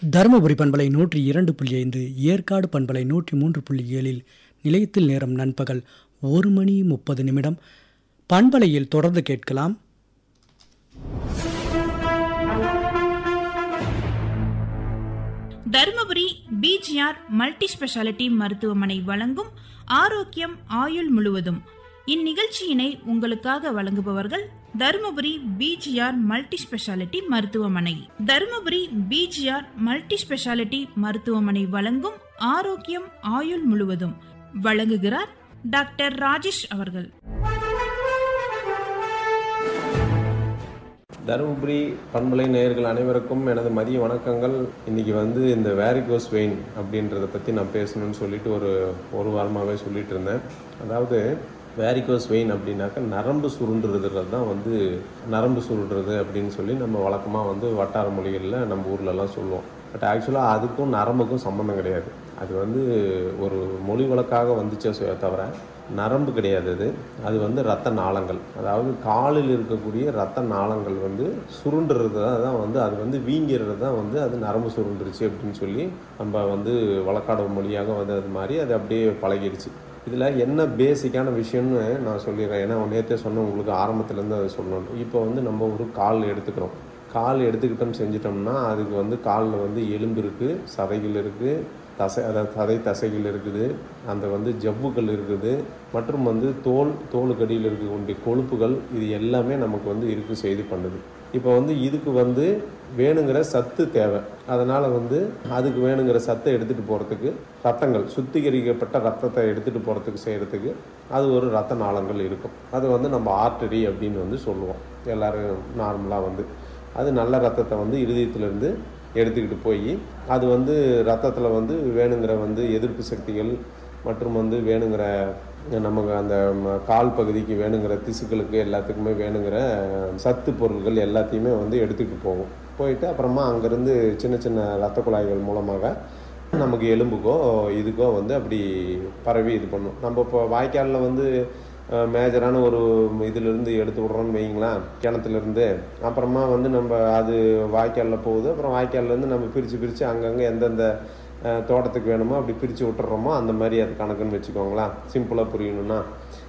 தருமபுரி பண்பலை நூற்றி இரண்டு புள்ளி ஐந்து ஏற்காடு பண்பலை நூற்றி மூன்று புள்ளி ஏழில் நிலையத்தில் நேரம் நண்பகல் ஒரு மணி முப்பது நிமிடம் பண்பலையில் தொடர்ந்து கேட்கலாம் தருமபுரி பிஜிஆர் மல்டி ஸ்பெஷாலிட்டி மருத்துவமனை வழங்கும் ஆரோக்கியம் ஆயுள் முழுவதும் இந்நிகழ்ச்சியினை உங்களுக்காக வழங்குபவர்கள் தருமபுரி பிஜிஆர் மல்டி ஸ்பெஷாலிட்டி மருத்துவமனை தருமபுரி பிஜிஆர் மல்டி ஸ்பெஷாலிட்டி மருத்துவமனை வழங்கும் ஆரோக்கியம் ஆயுள் முழுவதும் வழங்குகிறார் டாக்டர் ராஜேஷ் அவர்கள் தருமபுரி பண்பலை நேயர்கள் அனைவருக்கும் எனது மதிய வணக்கங்கள் இன்னைக்கு வந்து இந்த வேரிகோஸ் வெயின் அப்படின்றத பற்றி நான் பேசணும்னு சொல்லிட்டு ஒரு ஒரு வாரமாகவே சொல்லிட்டு இருந்தேன் அதாவது வேரிகோஸ் வெயின் அப்படின்னாக்கா நரம்பு சுருண்டுறதுல தான் வந்து நரம்பு சுருண்டுறது அப்படின்னு சொல்லி நம்ம வழக்கமாக வந்து வட்டார மொழிகளில் நம்ம ஊர்லலாம் சொல்லுவோம் பட் ஆக்சுவலாக அதுக்கும் நரம்புக்கும் சம்மந்தம் கிடையாது அது வந்து ஒரு மொழி வழக்காக வந்துச்சே சொ- தவிர நரம்பு கிடையாது அது அது வந்து ரத்த நாளங்கள் அதாவது காலில் இருக்கக்கூடிய ரத்த நாளங்கள் வந்து சுருண்டுறது தான் வந்து அது வந்து வீங்கிறது தான் வந்து அது நரம்பு சுருண்டுருச்சு அப்படின்னு சொல்லி நம்ம வந்து வழக்காடு மொழியாக வந்து அது மாதிரி அது அப்படியே பழகிடுச்சு இதில் என்ன பேசிக்கான விஷயம்னு நான் சொல்லிடுறேன் ஏன்னா நேற்றே சொன்னேன் உங்களுக்கு ஆரம்பத்துலேருந்து அதை சொல்லணும் இப்போ வந்து நம்ம ஒரு கால் எடுத்துக்கிறோம் கால் எடுத்துக்கிட்டோம் செஞ்சிட்டோம்னா அதுக்கு வந்து காலில் வந்து எலும்பு இருக்குது சதைகள் இருக்குது தசை அதாவது சதை தசைகள் இருக்குது அந்த வந்து ஜவ்வுகள் இருக்குது மற்றும் வந்து தோல் தோலுக்கடியில் இருக்கக்கூடிய கொழுப்புகள் இது எல்லாமே நமக்கு வந்து இருக்கு செய்து பண்ணுது இப்போ வந்து இதுக்கு வந்து வேணுங்கிற சத்து தேவை அதனால் வந்து அதுக்கு வேணுங்கிற சத்தை எடுத்துகிட்டு போகிறதுக்கு ரத்தங்கள் சுத்திகரிக்கப்பட்ட ரத்தத்தை எடுத்துகிட்டு போகிறதுக்கு செய்கிறதுக்கு அது ஒரு ரத்த நாளங்கள் இருக்கும் அது வந்து நம்ம ஆர்டரி அப்படின்னு வந்து சொல்லுவோம் எல்லாரும் நார்மலாக வந்து அது நல்ல ரத்தத்தை வந்து இருதயத்திலிருந்து எடுத்துக்கிட்டு போய் அது வந்து ரத்தத்தில் வந்து வேணுங்கிற வந்து எதிர்ப்பு சக்திகள் மற்றும் வந்து வேணுங்கிற நமக்கு அந்த ம- கால் பகுதிக்கு வேணுங்கிற திசுக்களுக்கு எல்லாத்துக்குமே வேணுங்கிற சத்து பொருட்கள் எல்லாத்தையுமே வந்து எடுத்துக்கிட்டு போகும் போயிட்டு அப்புறமா அங்கேருந்து சின்ன சின்ன ரத்த குழாய்கள் மூலமாக நமக்கு எலும்புக்கோ இதுக்கோ வந்து அப்படி பரவி இது பண்ணும் நம்ம இப்போ வாய்க்காலில் வந்து அஹ், மேஜரான ஒரு இதிலிருந்து எடுத்து விட்றோம்னு வைங்களேன் கிணத்துலேருந்து அப்புறமா வந்து நம்ம அது வாய்க்காலில் போகுது அப்புறம் வாய்க்கால்லேருந்து நம்ம பிரித்து பிரித்து அங்கங்கே எந்தெந்த அஹ், தோட்டத்துக்கு வேணுமோ அப்படி பிரித்து விட்டுறோமோ அந்த மாதிரி அது கணக்குன்னு வச்சுக்கோங்களேன் சிம்பிளாக புரியணும்னா